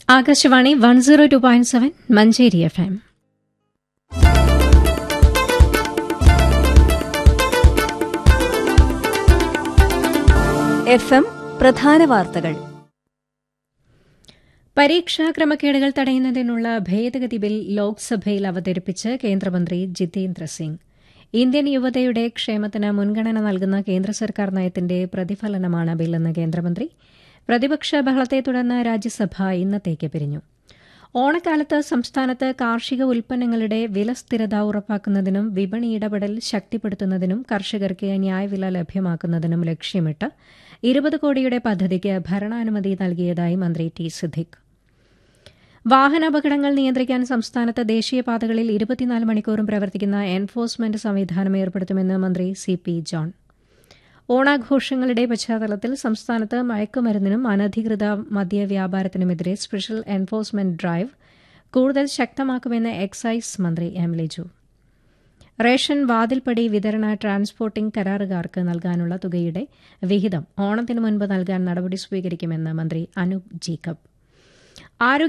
Akashvani one zero two point seven Manjeri F M F M പ്രധാന വാർത്തകൾ പരീക്ഷാ ക്രമക്കേടുകൾ തടയുന്നതിനുള്ള ഭേദഗതി ബിൽ ലോക്സഭയിൽ അവതരിപ്പിച്ച് കേന്ദ്രമന്ത്രി ജിതേന്ദ്ര സിംഗ് ഇന്ത്യൻ യുവതയുടെ ക്ഷേമത്തിന് മുൻഗണന നൽകുന്ന കേന്ദ്ര സർക്കാർ നയത്തിന്റെ പ്രതിഫലനമാണ് ബില്ലെന്ന് കേന്ദ്രമന്ത്രി പ്രതിപക്ഷ ബഹളത്തെ തുടർന്ന് രാജ്യസഭ ഇന്നത്തേക്ക് പിരിഞ്ഞു ഓണക്കാലത്ത് സംസ്ഥാനത്ത് കാർഷിക ഉൽപ്പന്നങ്ങളുടെ വില സ്ഥിരത ഉറപ്പാക്കുന്നതിനും വിപണി ഇടപെടൽ ശക്തിപ്പെടുത്തുന്നതിനും കർഷകർക്ക് ന്യായവില ലഭ്യമാക്കുന്നതിനും ലക്ഷ്യമിട്ട് ഇരുപത് കോടിയുടെ പദ്ധതിക്ക് ഭരണാനുമതി നൽകിയതായി മന്ത്രി ടി സിദ്ദിഖ് വാഹനാപകടങ്ങൾ നിയന്ത്രിക്കാൻ സംസ്ഥാനത്ത് ദേശീയപാതകളിൽ ഇരുപത്തിനാല് മണിക്കൂറും പ്രവർത്തിക്കുന്ന എൻഫോഴ്സ്മെന്റ് സംവിധാനം ഏർപ്പെടുത്തുമെന്ന് മന്ത്രി സി പി ജോൺ ഓണാഘോഷങ്ങളുടെ പശ്ചാത്തലത്തിൽ സംസ്ഥാനത്ത് മയക്കുമരുന്നിനും അനധികൃത മദ്യവ്യാപാരത്തിനുമെതിരെ സ്പെഷ്യൽ എൻഫോഴ്സ്മെന്റ് ഡ്രൈവ് കൂടുതൽ ശക്തമാക്കുമെന്ന് എക്സൈസ് മന്ത്രി എം ലിജു റേഷൻ വാതിൽപ്പടി വിതരണ ട്രാൻസ്പോർട്ടിംഗ് കരാറുകാർക്ക് നൽകാനുള്ള തുകയുടെ വിഹിതം ഓണത്തിന് മുൻപ് നൽകാൻ നടപടി സ്വീകരിക്കുമെന്ന് മന്ത്രി അനൂപ് ജേക്കബ് ആരോഗ്യ